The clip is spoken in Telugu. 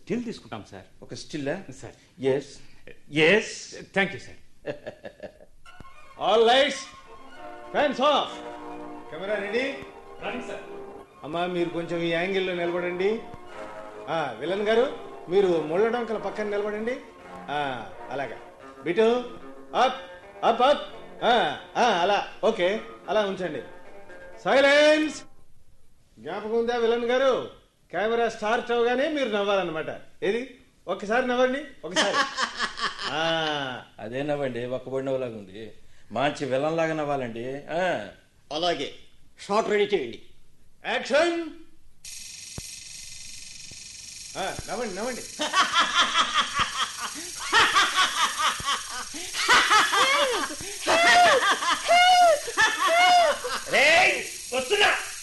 స్టిల్ తీసుకుంటాం సార్ ఒక still sir yes yes thank you sir all lights fans off camera ready రండి సార్ అమ్మా మీరు కొంచెం ఈ యాంగిల్లో నిలబడండి ఆ, విలన్ గారు మీరు ముళ్ళ డొంకల పక్కన నిలబడండి ఆ, అలాగా బిటు అప్ అప్ అప్ ఆ, ఆ, అలా ఓకే అలా ఉంచండి సైలెన్స్ జ్ఞాపకం ఉందా విలన్ గారు కెమెరా స్టార్ట్ అవగానే మీరు నవ్వాలన్నమాట ఏది ఒక్కసారి నవ్వండి ఒకసారి ఆ, అదే నవ్వండి ఒక్కబడినలాగా ఉంది మంచి విలన్ లాగా నవ్వాలండి ఆ. అలాగే షార్ట్ రెడీ చేయండి యాక్షన్ ఆ, నవ్వండి నవ్వండి రేయ్, వస్తున్నా